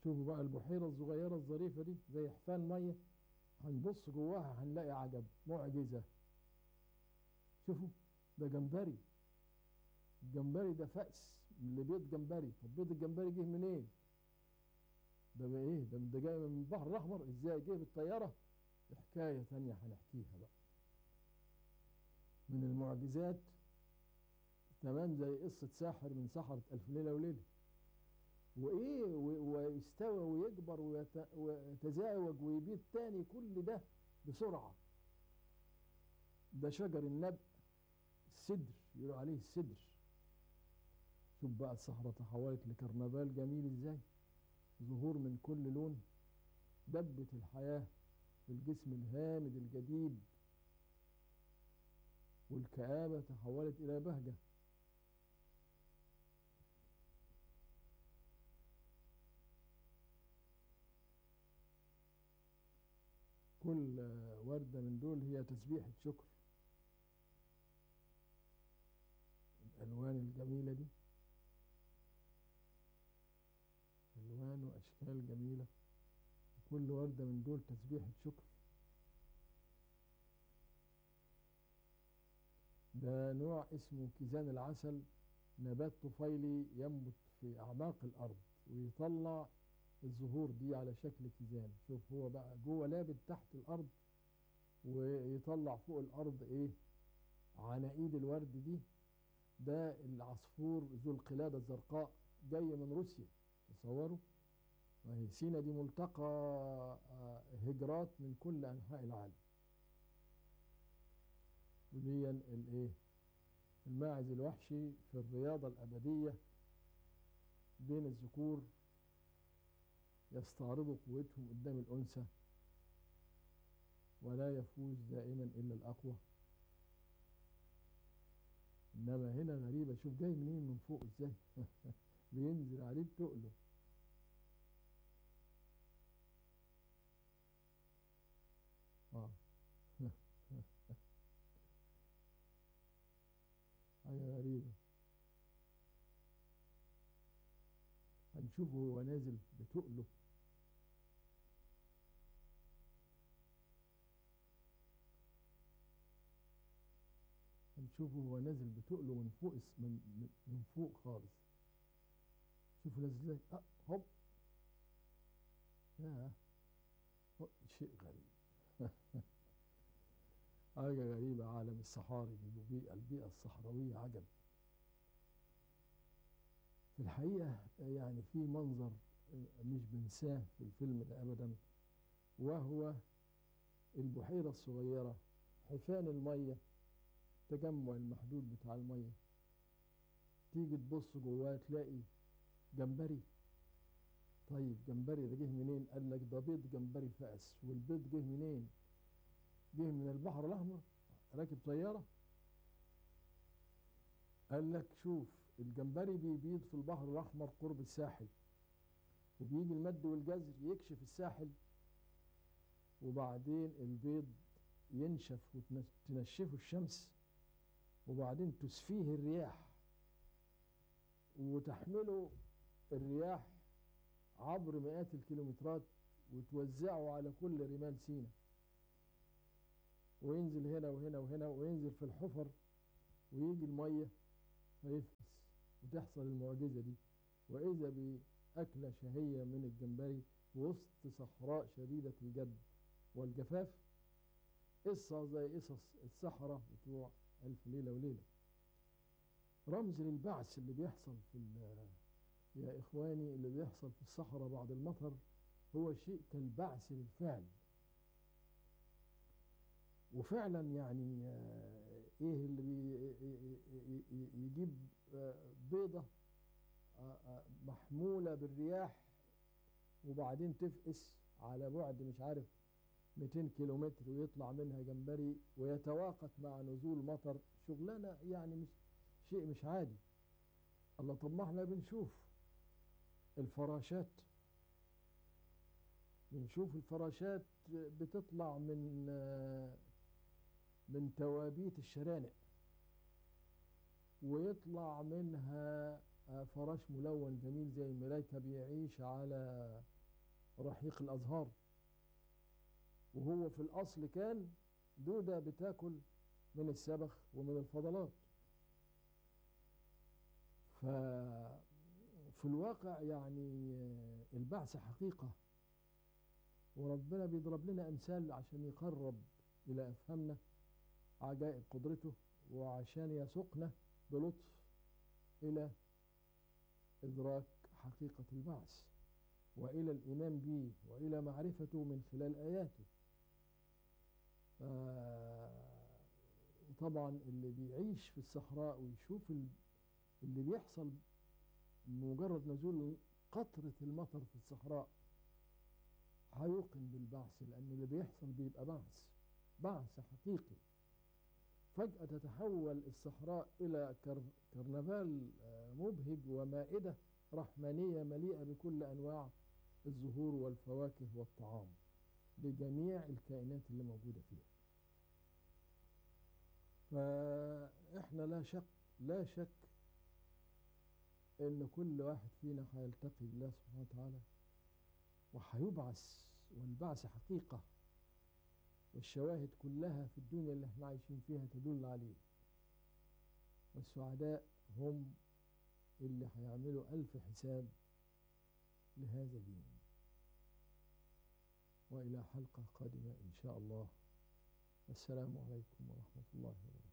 شوفوا بقى البحيرة الصغيرة الظريفة دي زي حفان مية هنبص جواها هنلاقي عجب معجزة شوفوا ده جمبري الجمبري ده فأس اللي بيض جمبري طب بيض الجمبري جه منين ده بقى ايه ده ده جاي من البحر الاحمر ازاي جه بالطياره دي حكايه تانية هنحكيها بقى من المعجزات تمام زي قصه ساحر من سحره الف ليله وليله وايه و- ويستوى ويكبر ويت- ويتزاوج ويبيض تاني كل ده بسرعه ده شجر النبأ السدر يقولوا عليه السدر شوف بقى الصحراء تحولت لكرنفال جميل ازاي ظهور من كل لون دبة الحياة في الجسم الهامد الجديد والكآبة تحولت إلى بهجة كل آه، وردة من دول هي تسبيحة شكر الألوان الجميلة دي ألوان وأشكال جميلة كل وردة من دول تسبيحة شكر ده نوع اسمه كيزان العسل نبات طفيلي ينبت في أعماق الأرض ويطلع الزهور دي على شكل كيزان شوف هو بقى جوه لابد تحت الأرض ويطلع فوق الأرض إيه عناقيد الورد دي ده العصفور ذو القلادة الزرقاء جاي من روسيا تصوروا وهي سينا دي ملتقى آه، هجرات من كل أنحاء العالم ودي الايه الماعز الوحشي في الرياضة الأبدية بين الذكور يستعرضوا قوتهم قدام الأنثى ولا يفوز دائما إلا الأقوى إنما هنا غريبة شوف جاي منين من فوق إزاي بينزل عليه بتقله آه حاجة غريبة هنشوفه هو نازل بتقله هنشوفه هو نازل بتقله من فوق الس- من, من- من فوق خالص شوفوا نازل ازاي اه هوب ياه هو شيء غريب حاجة غريبة عالم الصحاري دي وبيئة البيئة الصحراوية عجب في الحقيقة يعني في منظر مش بنساه في الفيلم ده أبدا وهو البحيرة الصغيرة حفان المية التجمع المحدود بتاع المية تيجي تبص جواه تلاقي جمبري طيب جمبري ده جه منين قال لك ده بيض جمبري فأس والبيض جه منين جه من البحر الأحمر راكب طيارة قال لك شوف الجمبري بيبيض في البحر الأحمر قرب الساحل وبيجي المد والجزر يكشف الساحل وبعدين البيض ينشف وتنشفه الشمس وبعدين تسفيه الرياح وتحمله الرياح عبر مئات الكيلومترات وتوزعه على كل رمال سينا وينزل هنا وهنا وهنا وينزل في الحفر ويجي المية فيفقس وتحصل المعجزة دي وإذا بأكلة شهية من الجمبري وسط صحراء شديدة الجد والجفاف قصة زي قصص السحرة بتوع ألف ليلة وليلة رمز للبعث اللي بيحصل في ال- يا إخواني اللي بيحصل في الصحراء بعد المطر هو شيء كالبعث بالفعل وفعلا يعني آه، ايه اللي بي ي- ي- يجيب آه، بيضة آه، آه، محمولة بالرياح وبعدين تفقس على بعد مش عارف 200 كيلومتر ويطلع منها جمبري ويتواقت مع نزول مطر شغلانة يعني مش شيء مش عادي الله طب ما احنا بنشوف الفراشات بنشوف الفراشات بتطلع من آه، من توابيت الشرانق ويطلع منها فراش ملون جميل زي الملايكة بيعيش على رحيق الأزهار وهو في الأصل كان دودة بتاكل من السبخ ومن الفضلات ففي الواقع يعني البعث حقيقة وربنا بيضرب لنا أمثال عشان يقرب إلى أفهمنا عجائب قدرته وعشان يسوقنا بلطف إلى إدراك حقيقة البعث وإلى الإيمان به وإلى معرفته من خلال آياته طبعا اللي بيعيش في الصحراء ويشوف اللي بيحصل مجرد نزول قطرة المطر في الصحراء هيوقن بالبعث لأن اللي بيحصل بيبقى بعث بعث حقيقي فجأة تتحول الصحراء إلى كرنفال مبهج ومائدة رحمانية مليئة بكل أنواع الزهور والفواكه والطعام لجميع الكائنات اللي موجودة فيها فإحنا لا شك لا شك إن كل واحد فينا هيلتقي بالله سبحانه وتعالى وهيبعث والبعث حقيقة والشواهد كلها في الدنيا اللي احنا عايشين فيها تدل عليه والسعداء هم اللي هيعملوا ألف حساب لهذا اليوم وإلى حلقة قادمة إن شاء الله السلام عليكم ورحمة الله وبركاته